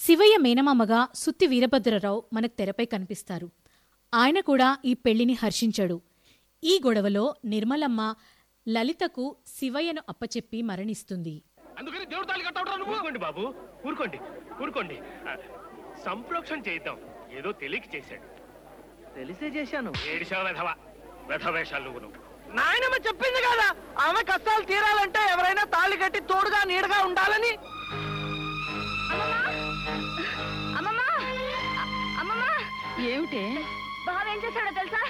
శివయ్య మేనమామగా సుత్తి వీరభద్రరావు మనకు తెరపై కనిపిస్తారు ఆయన కూడా ఈ పెళ్లిని హర్షించడు ఈ గొడవలో నిర్మలమ్మ లలితకు శివయ్యను అప్పచెప్పి మరణిస్తుంది అందుకని దేవుడు తాళి కట్టవడం నువ్వు ఊరుకోండి బాబు ఊరుకోండి ఊరుకోండి ఆ, సంప్రోక్షణ చేద్దాం ఏదో తెలియక చేశాడు తెలిసే చేశాను ఏడిసా వెధవ వెధవేషాలు నువ్వు నువ్వు నాయనమ్మ చెప్పింది కదా ఆమె కష్టాలు తీరాలంటే ఎవరైనా తాళి కట్టి తోడుగా నీడగా ఉండాలని అమ్మమ్మా అమ్మమ్మా ఏమిటే బావ ఏం చేశాడో తెలుసా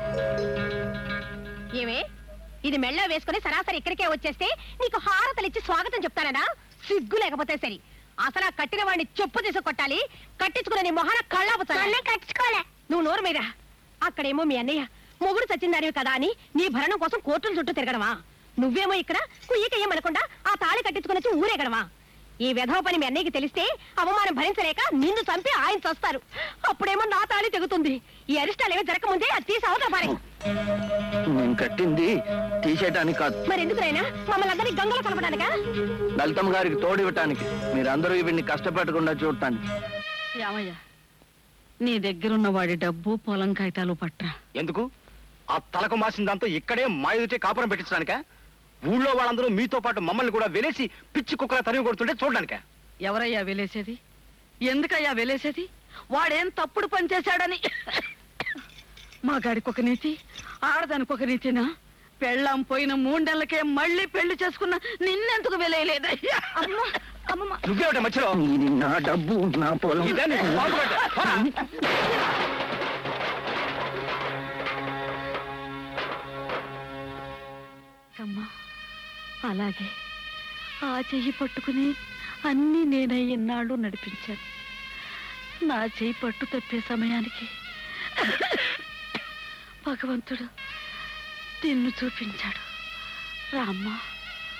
ఏమే ఇది మెళ్ళో వేసుకుని సరాసరి ఇక్కడికే వచ్చేస్తే నీకు హారతలిచ్చి స్వాగతం చెప్తానడా సిగ్గు లేకపోతే సరి అసలు ఆ కట్టిన వాడిని చెప్పు తీసి కొట్టాలి కట్టించుకునే నీ మొహన కళ్ళాపుతాను కట్టించుకోలే నువ్వు నోరు మీద అక్కడేమో మీ అన్నయ్య మొగుడు సచ్చిందానివి కదా అని నీ భరణం కోసం కోర్టుల చుట్టూ తిరగడమా నువ్వేమో ఇక్కడ కుయ్యకయ్యమనకుండా ఆ తాళి కట్టించుకుని వచ్చి ఊరేగడమా ఈ వెధవ పని మీ అన్నయ్యకి తెలిస్తే అవమానం భరించలేక నిన్ను చంపి ఆయన చస్తారు అప్పుడేమో నా తాళి తెగుతుంది ఈ అరిష్టాలు ఏమీ జరగముందే అది తీసి అవతల పారే నేను కట్టింది తీసేయటానికి కాదు మరి ఎందుకునైనా మమ్మల్ని అందరినీ గంగలో కలపడానికా లలితమ్మ గారికి తోడివ్వటానికి మీరందరూ ఇవన్నీ కష్టపెట్టకుండా చూడటానికి యామయ్య నీ దగ్గరున్న వాడి డబ్బు పొలం కాగితాలు పట్రా ఎందుకు ఆ తలకు మాసిన దాంతో ఇక్కడే మాయుతే కాపురం పెట్టించడానిక ఊళ్ళో వాళ్ళందరూ మీతో పాటు మమ్మల్ని కూడా వెలేసి పిచ్చి కుక్కల తరిమి కొడుతుంటే చూడడానిక ఎవరయ్యా వెలేసేది ఎందుకయ్యా వెలేసేది వాడేం తప్పుడు పని చేశాడని మా గాడికి ఒక నీతి ఆడదానికి ఒక నీతినా పెళ్ళాం పోయిన మూడెళ్ళకే మళ్ళీ పెళ్లి చేసుకున్న నిన్నెందుకు వెలేయలేదయ్యా అమ్మా అమ్మమ్మ నువ్వేమిట మధ్యలో ఇది నా డబ్బు నా పొలం ఇదే నీకు బాగుపడ్డా. పోరా. అమ్మా అలాగే ఆ చెయ్యి పట్టుకుని అన్నీ నేనే ఇన్నాళ్ళు నడిపించాను నా చెయ్యి పట్టు తప్పే సమయానికి భగవంతుడు నిన్ను చూపించాడు రామ్మా